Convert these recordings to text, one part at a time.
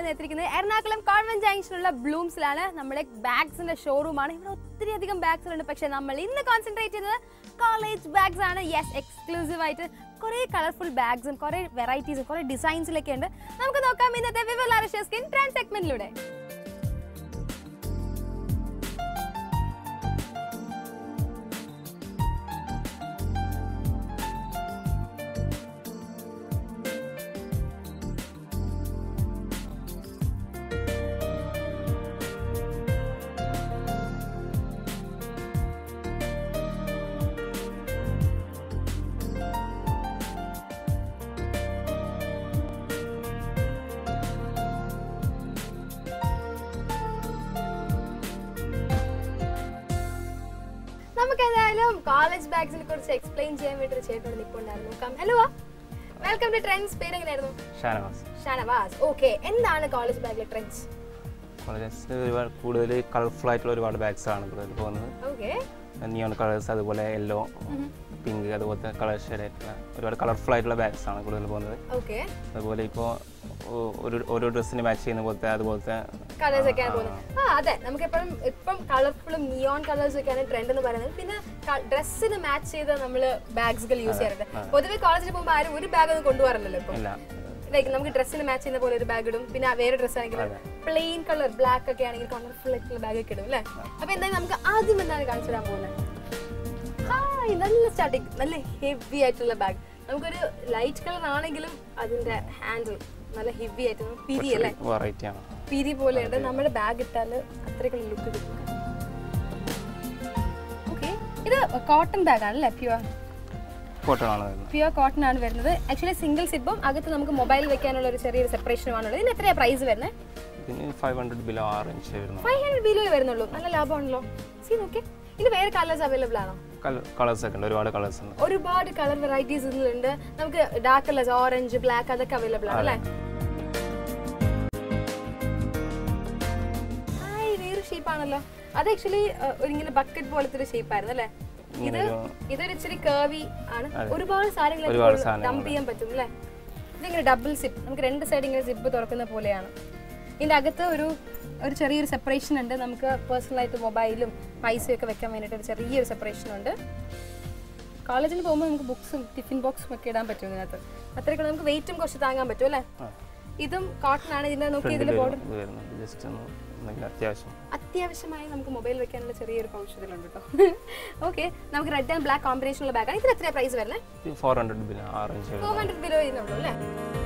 ഞാൻ എത്തിയിരിക്കുന്നത് എറണാകുളം കോൺവെന്റ് ജംഗ്ഷനിലുള്ള ബ്ലൂംസിലാണ് നമ്മുടെ ബാഗ്സിന്റെ ഷോറൂമാണ് ഇവിടെ ഒത്തിരി അധികം ബാഗ്സ് ഉണ്ട് പക്ഷെ നമ്മൾ ഇന്ന് കോൺസെൻട്രേറ്റ് ചെയ്തത് കോളേജ് ബാഗ്സ് ആണ് യെസ് എക്സ്ക്ലൂസീവ് ആയിട്ട് കുറേ കളർഫുൾ ബാഗ്സും കുറേ വെറൈറ്റീസും കുറേ ഡിസൈൻസിലൊക്കെ ഉണ്ട് നമുക്ക് നോക്കാം ഇന്നത്തെ വിവൽ സ്കിൻ ട്രാൻഡ് സെഗ്മെന്റിലൂടെ നമുക്ക് ഏതായാലും കോളേജ് ബാഗ്സിനെ കുറിച്ച് എക്സ്പ്ലെയിൻ ചെയ്യാൻ വേണ്ടി ഒരു ചേട്ടനോട് നിൽപ്പുണ്ടായിരുന്നു നോക്കാം ഹലോ വെൽക്കം ടു ട്രെൻഡ്സ് പേരെങ്ങനെയായിരുന്നു ഷാനവാസ് ഷാനവാസ് ഓക്കെ എന്താണ് കോളേജ് ബാഗിലെ ട്രെൻഡ്സ് കോളേജസിൽ ഒരുപാട് കൂടുതൽ കളർഫുൾ ആയിട്ടുള്ള ഒരുപാട് ബാഗ്സ് ആണ് കൂടുതൽ പോകുന്നത് ഓക്കെ നിയോൺ കളേഴ്സ് അതുപോലെ യെല്ലോ പിങ്ക് അതുപോലത്തെ കളർ ഷെയ്ഡായിട്ടുള്ള ഒരുപാട് കളർഫുൾ ആയിട്ടുള്ള ബാഗ്സ് ആണ് കൂടുതൽ പോകുന്നത് ഓക്കെ അതുപോലെ ഇപ്പോൾ ഒരു ഓരോ ഡ്രസ്സിന് മാച്ച് ചെയ്യുന്ന പോലത്തെ അതുപോലത്തെ കളേഴ്സ് ഒക്കെയാണ് പോകുന്നത് ആ അതെ നമുക്ക് എപ്പോഴും ഇപ്പം കളർഫുള്ളും നിയോൺ കളേഴ്സ് ഒക്കെയാണ് ട്രെൻഡ് എന്ന് പറയുന്നത് പിന്നെ ഡ്രസ്സിന് മാച്ച് ചെയ്ത് നമ്മൾ ബാഗ്സുകൾ യൂസ് ചെയ്യാറുണ്ട് പൊതുവെ കോളേജിൽ പോകുമ്പോൾ ആരും ഒരു ബാഗ് ഒന്നും കൊണ്ടുപോകാറില്ലല്ലോ ഇപ്പം ഇല്ല ലൈക്ക് നമുക്ക് ഡ്രസ്സിന് മാച്ച് ചെയ്യുന്ന പോലെ ഒരു ബാഗ് ഇടും പിന്നെ വേറെ ഡ്രസ്സ് ആണെങ്കിൽ പ്ലെയിൻ കളർ ബ്ലാക്ക് ഒക്കെ ആണെങ്കിൽ കളർഫുൾ ആയിട്ടുള്ള ബാഗ് ഒക്കെ ഇടും അല്ലേ അപ്പൊ എന്തായാലും നമുക്ക് ആദ്യം എന്താണ് കാണിച്ചു തരാൻ പോകുന്നത് ഹായ് നല്ല സ്റ്റാർട്ടിങ് നല്ല ഹെവി ആയിട്ടുള്ള ബാഗ് നമുക്കൊരു ലൈറ്റ് കളർ ആണെങ്കിലും അതിന്റെ ഹാൻഡിൽ നല്ല ഹെവി ആയിട്ട് പിരി അല്ലേ വെറൈറ്റി ആണ് പിരി പോലെയുണ്ട് നമ്മുടെ ബാഗ് ഇട്ടാൽ അത്രയ്ക്കുള്ള ലുക്ക് കിട്ടും ഓക്കെ ഇത് കോട്ടൺ ബാഗ് ആണല്ലേ പ്യുവർ കോട്ടൺ ആണ് വരുന്നത് പ്യുവർ കോട്ടൺ ആണ് വരുന്നത് ആക്ച്വലി സിംഗിൾ സിബും അകത്ത് നമുക്ക് മൊബൈൽ വെക്കാനുള്ള ഒരു ചെറിയൊരു സെപ്പറേഷനുമാണുള്ളത് ഇതിന് എത്രയാണ് പ്രൈസ് വരുന്നത് ഇതിന് ഫൈവ് ഹൺഡ്രഡ് ബിലോ ആറ് ഇഞ്ച് വരുന്നത് ഫൈവ് ഹൺഡ്രഡ് ബിലോ വരുന്നുള്ളൂ നല്ല ലാഭമാണല്ലോ സി നോക്കേ ഇത് വേറെ കളേഴ്സ് അവൈലബിൾ ആണോ കളേഴ്സ് ഒക്കെ ഉണ്ട് ഒരുപാട് കളേഴ്സ് ഉണ്ട് ഒരുപാട് കളർ വെറൈറ്റീസ് ഇതിലുണ്ട് നമുക്ക് ഡാർക്ക് കളേഴ്സ് ഓറഞ്ച് ബ്ലാക്ക് അതൊക്കെ അവൈലബിൾ ആണ് അല്ലേ ഹായ് വേറെ ഷേപ്പ് ആണല്ലോ അത് ആക്ച്വലി ഇങ്ങനെ ബക്കറ്റ് പോലത്തെ ഒരു ഷേപ്പ് ആയിരുന്നു അല്ലേ ഇത് ഇതൊരു ഇച്ചിരി കേവി ആണ് ഒരുപാട് സാധനങ്ങൾ ഒരുപാട് ഡംപ് ചെയ്യാൻ പറ്റും അല്ലേ ഇതിങ്ങനെ ഡബിൾ സിപ്പ് നമുക്ക് രണ്ട് സൈഡ് ഇങ്ങനെ സിപ്പ് തുറക്കുന്ന പോലെയാണ് ഇതിന്റെ അകത്ത് ഒരു ഒരു ചെറിയൊരു സെപ്പറേഷൻ ഉണ്ട് നമുക്ക് പേഴ്സണലായിട്ട് മൊബൈലും പൈസയും ഒക്കെ വെക്കാൻ വേണ്ടിയിട്ട് ഒരു ചെറിയൊരു സെപ്പറേഷൻ ഉണ്ട് കോളേജിൽ പോകുമ്പോൾ നമുക്ക് ബുക്സും ടിഫിൻ ബോക്സും ഒക്കെ ഇടാൻ പറ്റും ഇതിനകത്ത് അത്രയൊക്കെ നമുക്ക് വെയിറ്റും കുറച്ച് താങ്ങാൻ പറ്റും അല്ലേ ഇതും കോട്ടൺ ആണ് ഇതിന്റെ നോക്കി ഇതിന്റെ ബോർഡർ ഇത് വരുന്നത് ജസ്റ്റ് ഒന്ന് എന്തെങ്കിലും അത്യാവശ്യം അത്യാവശ്യമായി നമുക്ക് മൊബൈൽ വെക്കാനുള്ള ചെറിയൊരു പൗച്ച് ഇതിലുണ്ട് കേട്ടോ ഓക്കെ നമുക്ക് റെഡ് ആൻഡ് ബ്ലാക്ക് കോമ്പിനേഷൻ ഉള്ള ബാഗാണ് ഇതിന് എത്രയാണ് പ്രൈസ് വരുന്നത് ഇത് ഫോർ ഹൺഡ്രഡ് ബിലോ ആറ് ഇഞ്ച് ഫോർ വരുന്നത് ഹൺഡ്രഡ് ബിലോ ചെയ്യുന്നുള്ളൂ അല്ലേ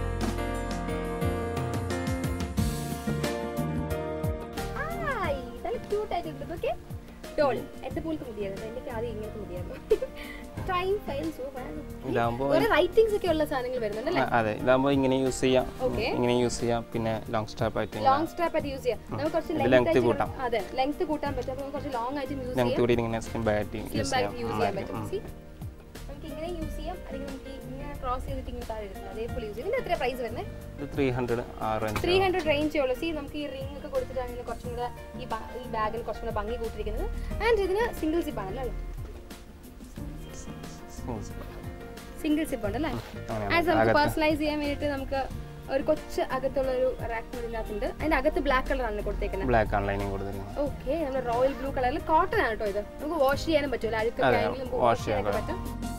ആയ്, നല്ല ക്യൂട്ട് ആയിട്ടുണ്ട് ഓക്കെ ഡോൾ എന്റെ പോലത്തെ മുടിയായിരുന്നു എനിക്ക് ആദ്യം ഇങ്ങനത്തെ മുടിയായിരുന്നു ടൈം ഫയൽ ഇതാകുമ്പോൾ ഒരു റൈറ്റിംഗ്സ് ഒക്കെ ഉള്ള സാധനങ്ങൾ വരുന്നുണ്ട് അല്ലേ അതെ ഇതാകുമ്പോൾ ഇങ്ങനെ യൂസ് ചെയ്യാം Okay. ഇങ്ങനെ യൂസ് ചെയ്യാം പിന്നെ ലോങ് സ്റ്റാപ്പ് ആയിട്ട് ഇങ്ങനെ ലോങ് സ്ട്രാപ്പ് ആയിട്ട് യൂസ് ചെയ്യാം നമുക്ക് കുറച്ച് ഇത് ലെങ്ത് length ആയിട്ട് കൂട്ടാം. അതെ ലെങ്ത് കൂട്ടാൻ പറ്റും അപ്പോൾ നമുക്ക് കുറച്ച് ലോങ് ആയിട്ട് യൂസ് ചെയ്യാം ഞങ്ങൾക്ക് കൂടി ഇങ്ങനെ സ്ലിം ബാറ്റ് സ്ലിം യൂസ് ബാഗ് ചെയ്യാം യൂസ് ചെയ്യാൻ പറ്റും See? നമുക്ക് ഇങ്ങനെ യൂസ് ചെയ്യാം അല്ലെങ്കിൽ നമുക്ക് ഇങ്ങനെ ക്രോസ് ചെയ്തിട്ട് ഇങ്ങനെ താഴെ ഇടുന്നത് അതേപോലെ യൂസ് ചെയ്യാം ഇതിന് എത്ര പ്രൈസ് വരുന്നത് ഇത് ത്രീ ഹൺഡ്രഡ് ആറ് ഇഞ്ച് ത്രീ ഹൺഡ്രഡ് റേഞ്ച് ഉള്ളൂ സി നമുക്ക് ഈ റിംഗ് ഒക്കെ കൊടുത്തിട്ടാണെങ്കിൽ കുറച്ചും കൂടെ ഈ ബാ- ഈ ബാഗിൽ കുറച്ചും കൂടെ ഭംഗി കൂട്ടിയിരിക്കുന്നത് ആൻഡ് ഇതിന് സിംഗിൾ സിപ്പ് ആണല്ലോ അല്ലേ സിംഗിൾ സിപ്പ് ഉണ്ട് അല്ലേ അങ്ങനെയാണ്. ആൻഡ് നമുക്ക് പേഴ്സണലൈസ് ചെയ്യാൻ വേണ്ടിയിട്ട് നമുക്ക് ഒരു കൊച്ച് അകത്തുള്ള ഒരു റാക്ക് ഇതിനകത്തുണ്ട് അതിന്റെ അകത്ത് ബ്ലാക്ക് കളറാണ് കൊടുത്തേക്കുന്നത് ബ്ലാക്ക് ആണ് ലൈനിങ് കൊടുത്തിരിക്കുന്നത് ഓക്കെ നമ്മുടെ റോയൽ ബ്ലൂ കളറിൽ കോട്ടൺ ആണ് കേട്ടോ ഇത് നമുക്ക് വാഷ് ചെയ്യാനും പറ്റുമല്ലോ അഴുക്കൊക്കെ അതെ, ആയെങ്കിലും നമുക്ക് wash വാഷ് ചെയ്യാനൊക്കെ ചെയ്യാൻ പറ്റും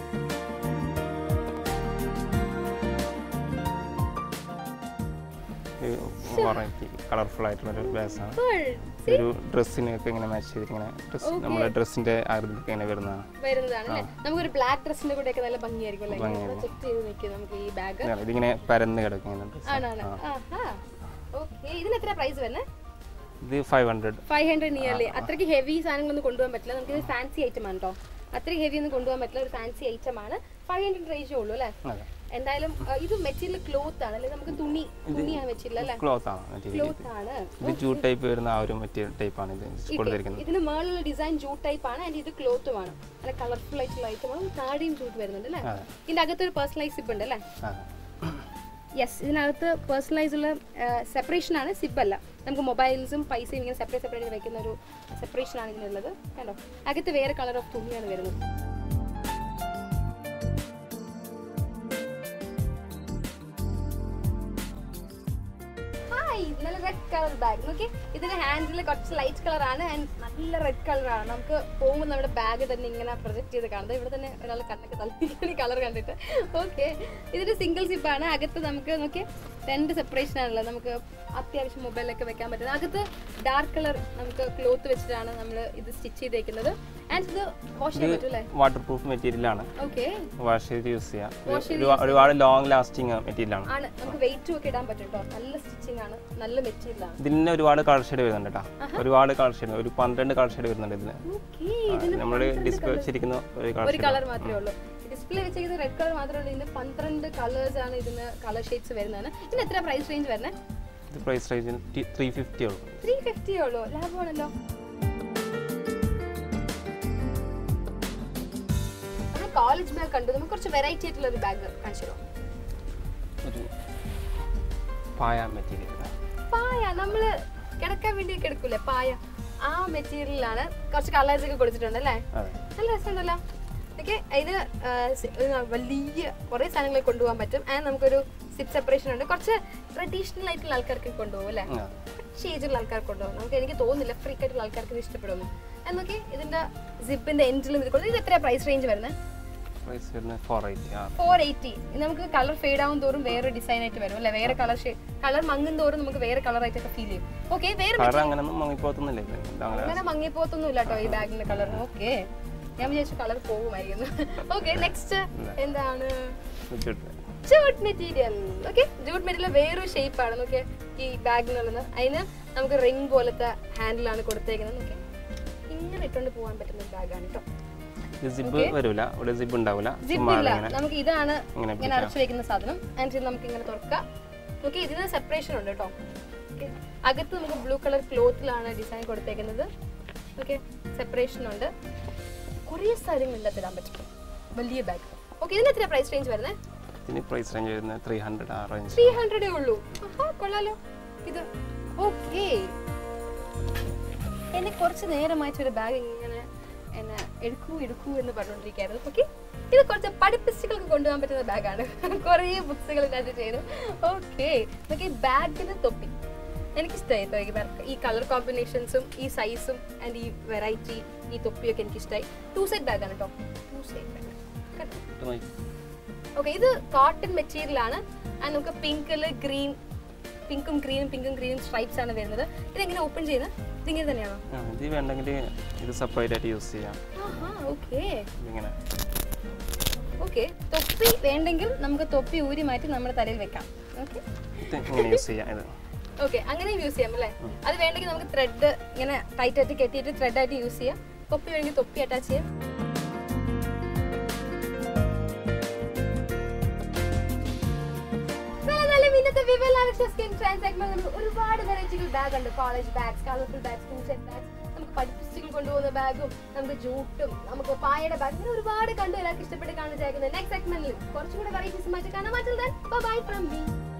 വെറൈറ്റി കളർഫുൾ ആയിട്ടുള്ള ഒരു ബാഗ്സ് ആണ് Cool. ഒരു ഡ്രസ്സിനൊക്കെ ഇങ്ങനെ മാച്ച് ചെയ്തിരിങ്ങനെ ഡ്രസ് നമ്മുടെ ഡ്രസ്സിന്റെ ആകൃതിയൊക്കെ ഇങ്ങനെ വരുന്നതാണ് വരുന്നതാണ് അല്ലേ നമുക്കൊരു ബ്ലാക്ക് ഡ്രസ്സിന്റെ കൂടെ ഒക്കെ നല്ല ഭംഗിയായിരിക്കും അല്ലേ ചെക്ക് ചെയ്ത് നിൽക്കും നമുക്ക് ഈ ബാഗ് ഇതാണ്. ഇതിങ്ങനെ പരന്ന് കിടക്കുന്ന ഡ്രസ് ആണാണ് ഓക്കെ ഇതിന് എത്ര പ്രൈസ് വരുന്നത് ഇത് five hundred five hundred nearly അത്രയ്ക്ക് ഹെവി സാധനങ്ങളൊന്നും കൊണ്ടുപോകാൻ പറ്റില്ല നമുക്ക് ഇത് ഫാൻസി ഐറ്റം ആണ് കേട്ടോ അത്രയും ഹെവി ഒന്നും കൊണ്ടുപോകാൻ പറ്റില്ല ഒരു ഫാൻസി ഐറ്റം ആണ് ഫൈവ് ഹൺഡ്രഡ് റേഞ്ചേ ഉള്ളൂ അല്ലേ അതെ എന്തായാലും ആ, ഇത് മെറ്റീരിയൽ ക്ലോത്ത് ആണ് അല്ലെ നമുക്ക് തുണി തുണിയാണ് മെറ്റീരിയൽ അല്ലേ ക്ലോത്ത് ആണ് മെറ്റീരിയൽ ക്ലോത്ത് ആണ് ഇത് ജൂ ടൈപ്പ് വരുന്ന ആ ഒരു മെറ്റീരിയൽ ടൈപ്പാണ് ഇത് കൊടുത്തിരിക്കുന്നത് ഇതിന് മേളുള്ള ഡിസൈൻ ജൂട്ട് ടൈപ്പ് ആണ് ആൻഡ് ഇത് ക്ലോത്തുമാണ് നല്ല കളർഫുൾ ആയിട്ടുള്ള ഐറ്റമാണ് താടിയും ജൂട്ട് വരുന്നുണ്ട് അല്ലേ അതെ. ഇതിന്റെ അകത്ത് ഒരു പേഴ്സണലൈസ് സിപ്പ് ഉണ്ട് അല്ലേ അതെ യെസ് ഇതിനകത്ത് പേഴ്സണലൈസ് ഉള്ള സെപ്പറേഷൻ ആണ് സിബ് അല്ല നമുക്ക് മൊബൈൽസും പൈസയും ഇങ്ങനെ സെപ്പറേറ്റ് സെപ്പറേറ്റ് വെക്കുന്ന ഒരു സെപ്പറേഷൻ ആണ് ഇതിനുള്ളത് കണ്ടോ അകത്ത് വേറെ കളർ ഓഫ് തുണിയാണ് വരുന്നത് ഹായ് കളർ ബാഗ് നോക്കി ഇതിന്റെ ഹാൻഡിൽ കുറച്ച് ലൈറ്റ് കളർ ആണ് ആൻഡ് നല്ല റെഡ് കളർ ആണ് നമുക്ക് പോകുമ്പോൾ നമ്മുടെ ബാഗ് തന്നെ ഇങ്ങനെ പ്രൊജക്ട് ചെയ്ത് കാണുന്നത് ഇവിടെ തന്നെ ഒരാൾ കണ്ണൊക്കെ തലപ്പിക്കുന്ന കളർ കണ്ടിട്ട് ഓക്കെ ഇതിന്റെ സിംഗിൾ സിപ്പ് ആണ് അകത്ത് നമുക്ക് നോക്കി രണ്ട് സെപ്പറേഷൻ ആണല്ലോ നമുക്ക് അത്യാവശ്യം മൊബൈലൊക്കെ വെക്കാൻ പറ്റുന്നത് അകത്ത് ഡാർക്ക് കളർ നമുക്ക് ക്ലോത്ത് വെച്ചിട്ടാണ് നമ്മൾ ഇത് സ്റ്റിച്ച് ചെയ്തേക്കുന്നത് ആൻഡ് ഇത് വാഷ് ചെയ്യാൻ പറ്റും അല്ലേ വാട്ടർ പ്രൂഫ് മെറ്റീരിയൽ ആണ് ഓക്കെ വാഷ് ചെയ്ത് യൂസ് ചെയ്യാം ഇത് ഒരുപാ- ഒരുപാട് ലോങ് ലാസ്റ്റിംഗ് മെറ്റീരിയൽ ആണ് ആണ് നമുക്ക് വെയിറ്റും ഒക്കെ ഇടാൻ പറ്റും കേട്ടോ നല്ല സ്റ്റിച്ചിങ് ആണ് നല്ല മെറ്റീരിയൽ ആണ് ഇതിന് ഒരുപാട് കളർ ഷെയ്ഡ് വരുന്നുണ്ട് കേട്ടോ ഒരുപാട് കളർ ഷെയ്ഡ് ഒരു പന്ത്രണ്ട് കളർ ഷെയ്ഡ് വരുന്നുണ്ട് ഇതിന് ഓക്കെ ഇതിന് നമ്മൾ ഡിസ്പ്ലേ വെച്ചിരിക്കുന്ന ഒരു കളർ ഒരു കളർ മാത്രമേ ഉള്ളൂ ഡിസ്പ്ലേ വെച്ചിരിക്കുന്നത് റെഡ് കളർ മാത്രമേ ഉള്ളൂ ഇതിന് പന്ത്രണ്ട് കളേഴ്സ് ആണ് ഇതിന് കളർ ഷെയ്ഡ്സ് വരുന്നത് ഇതിന് എത്ര പ്രൈസ് റേഞ്ച് വരുന്നത് ഇത് പ്രൈസ് റേഞ്ചിന് ത്രീ ഫിഫ്റ്റി ഉള്ളൂ ത്രീ ഫിഫ്റ്റി ഉള്ളൂ ലാഭമാണല്ലോ നമ്മൾ കോളേജ് ബാഗ് കണ്ടു നമുക്ക് കുറച്ച് വെറൈറ്റി ആയിട്ടുള്ള ഒരു ബാഗ് കാണിച്ചു തരുമോ ഒരു പായ മെറ്റീരിയൽ പായ നമ്മള് കിടക്കാൻ വേണ്ടി കിടക്കൂലേ പായ ആ മെറ്റീരിയലാണ് കുറച്ച് കളേഴ്സ് ഒക്കെ കൊടുത്തിട്ടുണ്ട് അല്ലേ അതെ നല്ല രസമുണ്ടല്ലോ ഓക്കെ ഇത് ആ, സി- ഒരു വലിയ കുറേ സാധനങ്ങൾ കൊണ്ടുപോകാൻ പറ്റും ആൻഡ് നമുക്കൊരു സിപ്പ് സെപ്പറേഷൻ ഉണ്ട് കുറച്ച് ട്രഡീഷണൽ ആയിട്ടുള്ള ആൾക്കാർക്ക് കൊണ്ടുപോകും അല്ലേ ആ. കുറച്ച് ഏജുള്ള ആൾക്കാർക്ക് കൊണ്ടുപോകും നമുക്ക് എനിക്ക് തോന്നുന്നില്ല ഫ്രീ ആയിട്ടുള്ള ആൾക്കാർക്ക് ഇത് ഇഷ്ടപ്പെടുന്നു എന്നൊക്കെ ഇതിന്റെ സിപ്പിന്റെ എൻഡിലും ഇത് കൊടുത്തു ഇത് എത്ര പ്രൈസ് റേഞ്ച് വരുന്നത് പ്രൈസ് വരുന്നത് ഫോർ എയ്റ്റി ആ ഫോർ എയ്റ്റി നമുക്ക് കളർ ഫെയ്ഡ് ആവും തോറും വേറെ ഡിസൈൻ ആയിട്ട് വരും അല്ലെ വേറെ കളർ കളർ മങ്ങും തോറും നമുക്ക് വേറെ കളർ ആയിട്ടൊക്കെ ഫീൽ ചെയ്യും ഓക്കെ വേറെ കളർ അങ്ങനെയൊന്നും മങ്ങിപ്പോത്തുന്നില്ല ഇത് ഇത് അങ്ങനെ അങ്ങനെ മങ്ങിപ്പോത്തൊന്നും ഇല്ല കേട്ടോ ഈ ബാഗിന്റെ കളർ ഓക്കെ ഞാൻ വിചാരിച്ചു കളർ പോകുമായിരുന്നു ഓക്കെ നെക്സ്റ്റ് എന്താണ് വെച്ചിട്ട് jute material okay jute material വേറൊരു ഷേപ്പ് ആണ് നോക്കിയ ഈ ബാഗിനുള്ളത് അതിന് നമുക്ക് റിംഗ് പോലത്തെ ഹാൻഡിലാണ് കൊടുത്തേക്കുന്നത് നോക്കിയ ഇങ്ങനെ ഇട്ടുകൊണ്ട് പോകാൻ പറ്റുന്ന ബാഗാണ് കേട്ടോ ഇത് സിബ് വരൂല ഇവിടെ സിബ് ഉണ്ടാവില്ല ജിപ്പ് ചുമ്മാ ഇല്ല ഇങ്ങനെ നമുക്ക് ഇതാണ് ഇങ്ങനെ ഇങ്ങനെ അടച്ചു വെക്കുന്ന സാധനം ആൻഡ് ഇത് നമുക്ക് ഇങ്ങനെ തുറക്കാം ഓക്കെ ഇതിന് സെപ്പറേഷൻ ഉണ്ട് കേട്ടോ ഓക്കെ അകത്ത് നമുക്ക് ബ്ലൂ കളർ ക്ലോത്തിലാണ് ഡിസൈൻ കൊടുത്തേക്കുന്നത് ഓക്കെ സെപ്പറേഷൻ ഉണ്ട് കുറേ സ്ഥലങ്ങൾ ഇതിനകത്ത് ഇടാൻ പറ്റും വലിയ ബാഗ് ഓക്കെ ഇതിന് എത്ര പ്രൈസ് റേഞ്ച് വരുന്നത് ഇതിന് പ്രൈസ് റേഞ്ച് വരുന്നത് ത്രീ ഹൺഡ്രഡ് ആ റേഞ്ച് ത്രീ ഹൺഡ്രഡേ ഉള്ളൂ ആഹാ, കൊള്ളാലോ ഇത് ഓക്കെ എന്നെ കുറച്ച് നേരമായിട്ട് ഒരു ബാഗ് ഇങ്ങനെ എന്നെ എടുക്കൂ എടുക്കൂ എന്ന് പറഞ്ഞുകൊണ്ടിരിക്കുകയായിരുന്നു ഓക്കെ ഇത് കുറച്ച് പഠിപ്പിച്ചുകൾക്ക് കൊണ്ടുപോകാൻ പറ്റുന്ന ബാഗാണ് കുറേ ബുക്സുകൾ ഇതിനകത്ത് ചെയ്തു ഓക്കെ നോക്കി ബാഗിന് തൊപ്പി എനിക്കിഷ്ടമായി കേട്ടോ ഈ bag. ഈ കളർ കോമ്പിനേഷൻസും ഈ സൈസും ആൻഡ് ഈ വെറൈറ്റി ഈ തൊപ്പിയൊക്കെ എനിക്കിഷ്ടമായി ടു സൈഡ് ബാഗാണ് കേട്ടോ ടു സൈഡ് ബാഗ് കേട്ടോ ഓക്കെ ഇത് കോട്ടൺ മെറ്റീരിയൽ ആണ് ആൻഡ് നമുക്ക് പിങ്കില് ഗ്രീൻ പിങ്കും ഗ്രീനും പിങ്കും ഗ്രീനും സ്ട്രൈപ്സ് ആണ് വരുന്നത് ഇതെങ്ങനെ ഓപ്പൺ ചെയ്യുന്നത് ഇതിങ്ങനെ തന്നെയാണോ ഇത് വേണ്ടെങ്കിൽ ഇത് സെപ്പറേറ്റ് ആയിട്ട് യൂസ് ചെയ്യാം ആഹാ ഓക്കെ ഇതിങ്ങനെ ഓക്കെ തൊപ്പി വേണ്ടെങ്കിൽ നമുക്ക് തൊപ്പി ഊരി മാറ്റി നമ്മുടെ തലയിൽ വെക്കാം ഓക്കെ ഇത് ഇങ്ങനെ യൂസ് ചെയ്യാം ഇത് ഓക്കെ അങ്ങനെ യൂസ് ചെയ്യാം അല്ലേ അത് വേണ്ടെങ്കിൽ നമുക്ക് ത്രെഡ് ഇങ്ങനെ ടൈറ്റ് ആയിട്ട് കെട്ടിയിട്ട് ത്രെഡ് ആയിട്ട് യൂസ് ചെയ്യാം തൊപ്പി വേണമെങ്കിൽ തൊപ്പി അറ്റാച്ച് ചെയ്യാം എന്തായാലും ഇന്നത്തെ വിവൽ സ്കിൻ ട്രാൻസാക്ഷൻ നമുക്ക് ഒരുപാട് വെറൈറ്റികൾ ബാഗ് ഉണ്ട് college bags colourful bags two set bags നമുക്ക് പഠിപ്പിച്ചുകൾ കൊണ്ടുപോകുന്ന ബാഗും നമുക്ക് ജൂട്ടും നമുക്ക് പായയുടെ ബാഗ് ഇങ്ങനെ ഒരുപാട് കണ്ടു എല്ലാവർക്കും ഇഷ്ടപ്പെട്ട് കാണാൻ വിചാരിക്കുന്നത് നെക്സ്റ്റ് സെഗ്മെന്റിൽ കുറച്ചും കൂടെ വെറൈറ്റീസ് മാറ്റി കാണാൻ പറ്റുന്നത് ബൈ ഫ്രം മീ